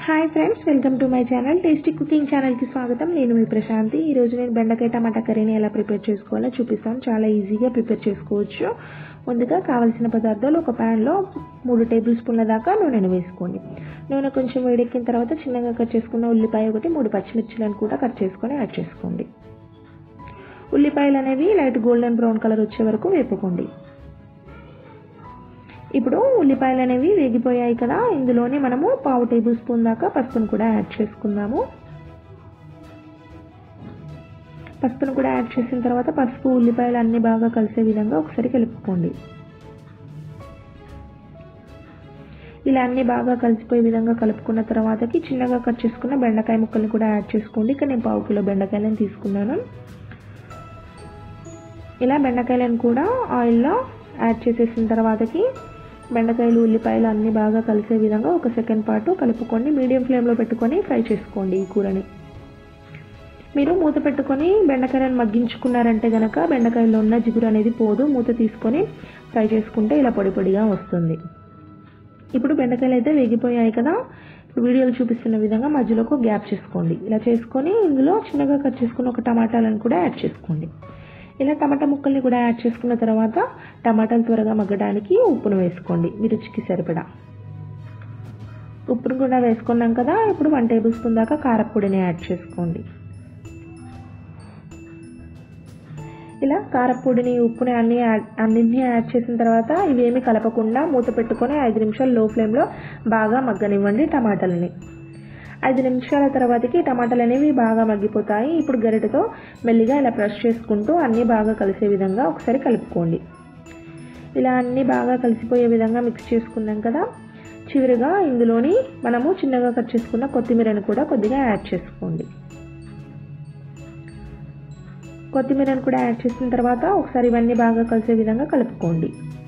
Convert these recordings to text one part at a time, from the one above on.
hi friends welcome to my channel tasty cooking ఛానల్కి స్వాగతం నేను మీ ప్రశాంతి ఈరోజు నేను బెండకాయ టమాటా కర్రీని ఎలా ప్రిపేర్ చేసుకోవాలో చూపిస్తాను చాలా ఈజీగా ప్రిపేర్ చేసుకోవచ్చు ముందుగా కావాల్సిన పదార్థాలు ఒక ప్యాన్లో మూడు టేబుల్ స్పూన్ల దాకా నూనెను వేసుకోండి నూనె కొంచెం వేడెక్కిన తర్వాత చిన్నగా కట్ చేసుకున్న ఉల్లిపాయ ఒకటి మూడు పచ్చిమిర్చిలను కూడా కట్ చేసుకొని యాడ్ చేసుకోండి ఉల్లిపాయలు అనేవి లైట్ గోల్డెన్ బ్రౌన్ కలర్ వచ్చే వరకు వేపుకోండి ఇప్పుడు ఉల్లిపాయలు అనేవి వేగిపోయాయి కదా ఇందులోనే మనము పావు టేబుల్ స్పూన్ దాకా పసుపును కూడా యాడ్ చేసుకుందాము పసుపును కూడా యాడ్ చేసిన తర్వాత పసుపు ఉల్లిపాయలు అన్ని బాగా కలిసే విధంగా ఒకసారి కలుపుకోండి ఇలా అన్ని బాగా కలిసిపోయే విధంగా కలుపుకున్న తర్వాతకి చిన్నగా కట్ చేసుకున్న బెండకాయ ముక్కల్ని కూడా యాడ్ చేసుకోండి ఇక్కడ నేను పావు కిలో బెండకాయలను తీసుకున్నాను ఇలా బెండకాయలను కూడా ఆయిల్లో యాడ్ చేసేసిన తర్వాతకి బెండకాయలు ఉల్లిపాయలు అన్నీ బాగా కలిసే విధంగా ఒక సెకండ్ పాటు కలుపుకొని మీడియం ఫ్లేమ్లో పెట్టుకొని ఫ్రై చేసుకోండి ఈ కూరని మీరు మూత పెట్టుకొని బెండకాయలను మగ్గించుకున్నారంటే గనక బెండకాయలో ఉన్న జిగురు అనేది పోదు మూత తీసుకొని ఫ్రై చేసుకుంటే ఇలా పొడి పొడిగా వస్తుంది ఇప్పుడు బెండకాయలు అయితే వేగిపోయాయి కదా ఇప్పుడు వీడియోలో చూపిస్తున్న విధంగా మధ్యలో ఒక గ్యాప్ చేసుకోండి ఇలా చేసుకొని ఇందులో చిన్నగా కట్ చేసుకుని ఒక టమాటాలను కూడా యాడ్ చేసుకోండి ఇలా టమాటా ముక్కల్ని కూడా యాడ్ చేసుకున్న తర్వాత టమాటాలు త్వరగా మగ్గడానికి ఉప్పును వేసుకోండి మీ రుచికి సరిపడా ఉప్పును కూడా వేసుకున్నాం కదా ఇప్పుడు వన్ టేబుల్ స్పూన్ దాకా కారపొడిని యాడ్ చేసుకోండి ఇలా కారపొడిని ఉప్పుని అన్ని యాడ్ అన్నింటినీ యాడ్ చేసిన తర్వాత ఇవేమి కలపకుండా మూత పెట్టుకొని ఐదు నిమిషాలు లో ఫ్లేమ్లో బాగా మగ్గనివ్వండి టమాటాలని ఐదు నిమిషాల తర్వాతకి టమాటాలు అనేవి బాగా మగ్గిపోతాయి ఇప్పుడు గరిటెతో మెల్లిగా ఇలా బ్రష్ చేసుకుంటూ అన్నీ బాగా కలిసే విధంగా ఒకసారి కలుపుకోండి ఇలా అన్నీ బాగా కలిసిపోయే విధంగా మిక్స్ చేసుకున్నాం కదా చివరిగా ఇందులోని మనము చిన్నగా కట్ చేసుకున్న కొత్తిమీరను కూడా కొద్దిగా యాడ్ చేసుకోండి కొత్తిమీరను కూడా యాడ్ చేసిన తర్వాత ఒకసారి ఇవన్నీ బాగా కలిసే విధంగా కలుపుకోండి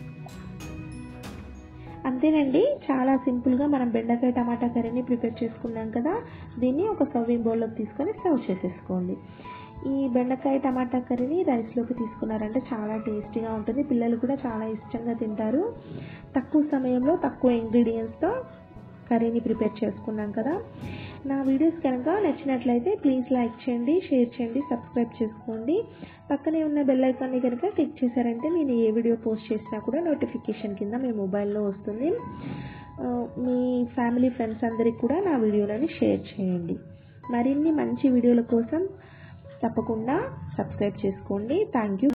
అంతేనండి చాలా సింపుల్గా మనం బెండకాయ టమాటా కర్రీని ప్రిపేర్ చేసుకున్నాం కదా దీన్ని ఒక సర్వింగ్ బౌల్లోకి తీసుకొని సర్వ్ చేసేసుకోండి ఈ బెండకాయ టమాటా కర్రీని రైస్లోకి తీసుకున్నారంటే చాలా టేస్టీగా ఉంటుంది పిల్లలు కూడా చాలా ఇష్టంగా తింటారు తక్కువ సమయంలో తక్కువ ఇంగ్రీడియంట్స్తో కర్రీని ప్రిపేర్ చేసుకున్నాం కదా నా వీడియోస్ కనుక నచ్చినట్లయితే ప్లీజ్ లైక్ చేయండి షేర్ చేయండి సబ్స్క్రైబ్ చేసుకోండి పక్కనే ఉన్న బెల్ ఐకాన్ని కనుక క్లిక్ చేశారంటే నేను ఏ వీడియో పోస్ట్ చేసినా కూడా నోటిఫికేషన్ కింద మీ మొబైల్లో వస్తుంది మీ ఫ్యామిలీ ఫ్రెండ్స్ అందరికి కూడా నా వీడియోలని షేర్ చేయండి మరిన్ని మంచి వీడియోల కోసం తప్పకుండా సబ్స్క్రైబ్ చేసుకోండి థ్యాంక్ యూ